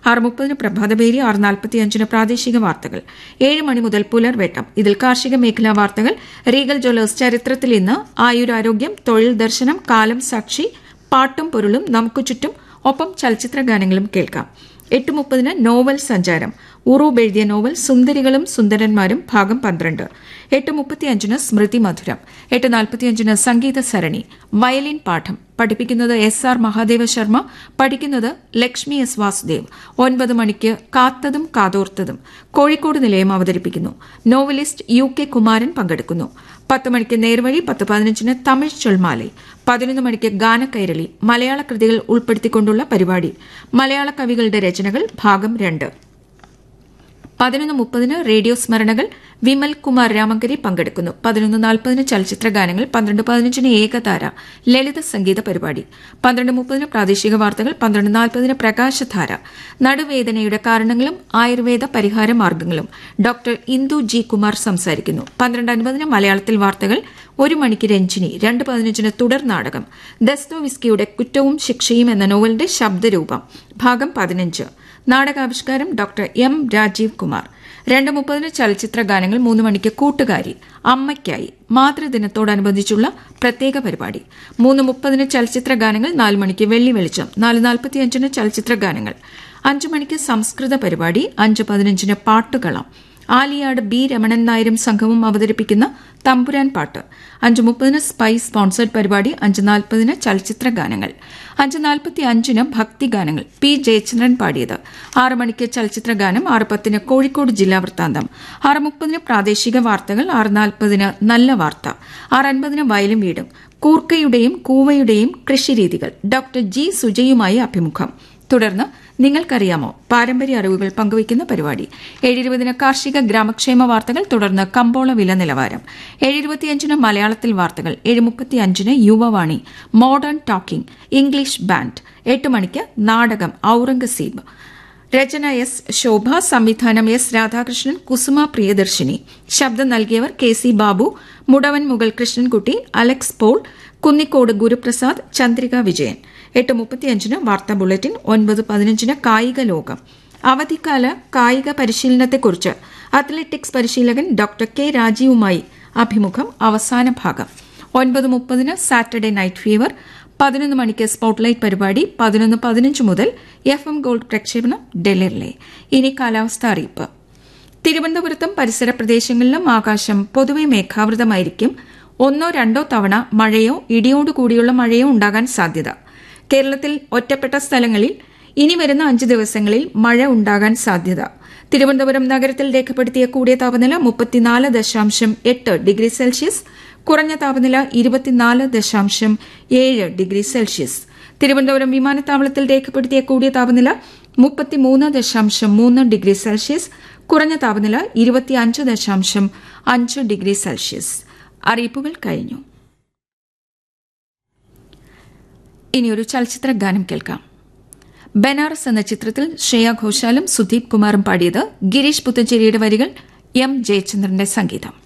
ആറ് മുപ്പതിന് പ്രഭാതപേരി ആറ് നാൽപ്പത്തിയഞ്ചിന് പ്രാദേശിക വാർത്തകൾ ഏഴ് മണി മുതൽ പുലർവേട്ടം ഇതിൽ കാർഷിക മേഖലാ വാർത്തകൾ റീഗൽ ജ്വല്ലേഴ്സ് ചരിത്രത്തിൽ ഇന്ന് ആയുരാരോഗ്യം തൊഴിൽ ദർശനം കാലം സാക്ഷി പാട്ടും പൊരുളും നമുക്ക് ചുറ്റും ഒപ്പം ചലച്ചിത്ര ഗാനങ്ങളും കേൾക്കാം എട്ട് മുപ്പതിന് നോവൽ സഞ്ചാരം ഉറൂബ് എഴുതിയ നോവൽ സുന്ദരികളും സുന്ദരന്മാരും ഭാഗം പന്ത്രണ്ട് എട്ട് മുപ്പത്തിയഞ്ചിന് സ്മൃതി മധുരം എട്ട് നാൽപ്പത്തിയഞ്ചിന് സംഗീത സരണി വയലിൻ പാഠം പഠിപ്പിക്കുന്നത് എസ് ആർ മഹാദേവ ശർമ്മ പഠിക്കുന്നത് ലക്ഷ്മി എസ് വാസുദേവ് ഒൻപത് മണിക്ക് കാത്തതും കാതോർത്തതും കോഴിക്കോട് നിലയം അവതരിപ്പിക്കുന്നു നോവലിസ്റ്റ് യു കെ കുമാരൻ പങ്കെടുക്കുന്നു പത്ത് മണിക്ക് നേർവഴി പത്ത് പതിനഞ്ചിന് തമിഴ് ചൊൽമാലൈ പതിനൊന്ന് മണിക്ക് ഗാനക്കൈരളി മലയാള കൃതികൾ ഉൾപ്പെടുത്തിക്കൊണ്ടുള്ള പരിപാടി മലയാള കവികളുടെ രചനകൾ ഭാഗം രണ്ട് പതിനൊന്ന് മുപ്പതിന് റേഡിയോ സ്മരണകൾ വിമൽ കുമാർ രാമങ്കരി പങ്കെടുക്കുന്നു പതിനൊന്ന് നാൽപ്പതിന് ചലച്ചിത്ര ഗാനങ്ങൾ പന്ത്രണ്ട് പതിനഞ്ചിന് ഏകതാര ലളിത സംഗീത പരിപാടി പന്ത്രണ്ട് മുപ്പതിന് പ്രാദേശിക വാർത്തകൾ പന്ത്രണ്ട് നാൽപ്പതിന് പ്രകാശധാര നടുവേദനയുടെ കാരണങ്ങളും ആയുർവേദ പരിഹാര മാർഗങ്ങളും ഡോക്ടർ ഇന്ദു ജി കുമാർ സംസാരിക്കുന്നു പന്ത്രണ്ട് അൻപതിന് മലയാളത്തിൽ വാർത്തകൾ ഒരു മണിക്ക് രഞ്ജിനി രണ്ട് പതിനഞ്ചിന് തുടർ നാടകം ദസ്തോവിസ്കിയുടെ കുറ്റവും ശിക്ഷയും എന്ന നോവലിന്റെ ശബ്ദരൂപം ഭാഗം പതിനഞ്ച് നാടകാവിഷ്കാരം ഡോക്ടർ എം രാജീവ് കുമാർ രണ്ട് മുപ്പതിന് ചലച്ചിത്ര ഗാനങ്ങൾ മൂന്ന് മണിക്ക് കൂട്ടുകാരി അമ്മയ്ക്കായി മാതൃദിനത്തോടനുബന്ധിച്ചുള്ള പ്രത്യേക പരിപാടി മൂന്ന് മുപ്പതിന് ചലച്ചിത്ര ഗാനങ്ങൾ നാല് മണിക്ക് വെള്ളി വെളിച്ചം നാല് നാൽപ്പത്തിയഞ്ചിന് ചലച്ചിത്ര ഗാനങ്ങൾ അഞ്ച് മണിക്ക് സംസ്കൃത പരിപാടി അഞ്ച് പതിനഞ്ചിന് പാട്ടുകളം ആലിയാട് ബി രമണൻ നായരും സംഘവും അവതരിപ്പിക്കുന്ന തമ്പുരാൻ പാട്ട് അഞ്ച് മുപ്പതിന് സ്പൈസ് സ്പോൺസേഡ് പരിപാടി അഞ്ച് നാൽപ്പതിന് ചലച്ചിത്ര ഗാനങ്ങൾ അഞ്ച് നാൽപ്പത്തി അഞ്ചിന് ഭക്തിഗാനങ്ങൾ പി ജയചന്ദ്രൻ പാടിയത് ആറ് മണിക്ക് ചലച്ചിത്ര ഗാനം ആറ് പത്തിന് കോഴിക്കോട് ജില്ലാ വൃത്താന്തം ആറ് മുപ്പതിന് പ്രാദേശിക വാർത്തകൾ ആറ് നാൽപ്പതിന് നല്ല വാർത്ത ആറ് അൻപതിന് വയലും വീടും കൂർക്കയുടെയും കൂവയുടെയും കൃഷിരീതികൾ ഡോക്ടർ ജി സുജയുമായി അഭിമുഖം തുടർന്ന് നിങ്ങൾക്കറിയാമോ പാരമ്പര്യ അറിവുകൾ പങ്കുവയ്ക്കുന്ന പരിപാടി ഏഴിരുപതിന് കാർഷിക ഗ്രാമക്ഷേമ വാർത്തകൾ തുടർന്ന് കമ്പോള വില നിലവാരം ഏഴിരുപത്തിയഞ്ചിന് മലയാളത്തിൽ വാർത്തകൾ ഏഴ് മുപ്പത്തിയഞ്ചിന് Yuvavani modern talking English band എട്ട് മണിക്ക് നാടകം ഔറംഗസീബ് രചന എസ് ശോഭ സംവിധാനം എസ് രാധാകൃഷ്ണൻ കുസുമ പ്രിയദർശിനി ശബ്ദം നൽകിയവർ K C Babu Mudavan Mughal Krishnankutty Alex Paul Kunnicode Guruprasad Chandrika Vijayan എട്ട് മുപ്പത്തിയഞ്ചിന് വാർത്താ ബുള്ളറ്റിൻ ഒൻപത് പതിനഞ്ചിന് കായിക ലോകം അവധിക്കാല കായിക പരിശീലനത്തെക്കുറിച്ച് അത്ലറ്റിക്സ് പരിശീലകൻ ഡോക്ടർ കെ രാജീവുമായി അഭിമുഖം അവസാന ഭാഗം ഒൻപത് മുപ്പതിന് സാറ്റർഡേ നൈറ്റ് ഫീവർ പതിനൊന്ന് മണിക്ക് സ്പോട്ട്ലൈറ്റ് പരിപാടി പതിനൊന്ന് പതിനഞ്ച് മുതൽ എഫ് എം ഗോൾഡ് പ്രക്ഷേപണം ഡൽഹിയിലെ ഇനി കാലാവസ്ഥ അറിയിപ്പ് തിരുവനന്തപുരത്തും പരിസര പ്രദേശങ്ങളിലും ആകാശം പൊതുവെ മേഘാവൃതമായിരിക്കും ഒന്നോ രണ്ടോ തവണ മഴയോ ഇടിയോടുകൂടിയുള്ള മഴയോ ഉണ്ടാകാൻ സാധ്യത കേരളത്തിൽ ഒറ്റപ്പെട്ട സ്ഥലങ്ങളിൽ ഇനി വരുന്ന അഞ്ച് ദിവസങ്ങളിൽ മഴ ഉണ്ടാകാൻ സാധ്യത തിരുവനന്തപുരം നഗരത്തിൽ രേഖപ്പെടുത്തിയ കൂടിയ താപനില മുപ്പത്തിനാല് ദശാംശം എട്ട് ഡിഗ്രി സെൽഷ്യസ് കുറഞ്ഞ താപനില ഇരുപത്തിനാല് ദശാംശം ഏഴ് ഡിഗ്രി സെൽഷ്യസ് തിരുവനന്തപുരം വിമാനത്താവളത്തിൽ രേഖപ്പെടുത്തിയ കൂടിയ താപനില മുപ്പത്തിമൂന്ന് ദശാംശം മൂന്ന് ഡിഗ്രി സെൽഷ്യസ് കുറഞ്ഞ താപനില ഇരുപത്തിയഞ്ച് ദശാംശം അഞ്ച് ഡിഗ്രി സെൽഷ്യസ് അറിയിപ്പുകൾ കഴിഞ്ഞു ഇനിയൊരു ചലച്ചിത്ര ഗാനം കേൾക്കാം ബനാറസ് എന്ന ചിത്രത്തിൽ ശ്രേയ ഘോഷാലും സുദീപ് കുമാറും പാടിയത് ഗിരീഷ് പുത്തഞ്ചേരിയുടെ വരികൾ എം ജയചന്ദ്രന്റെ സംഗീതം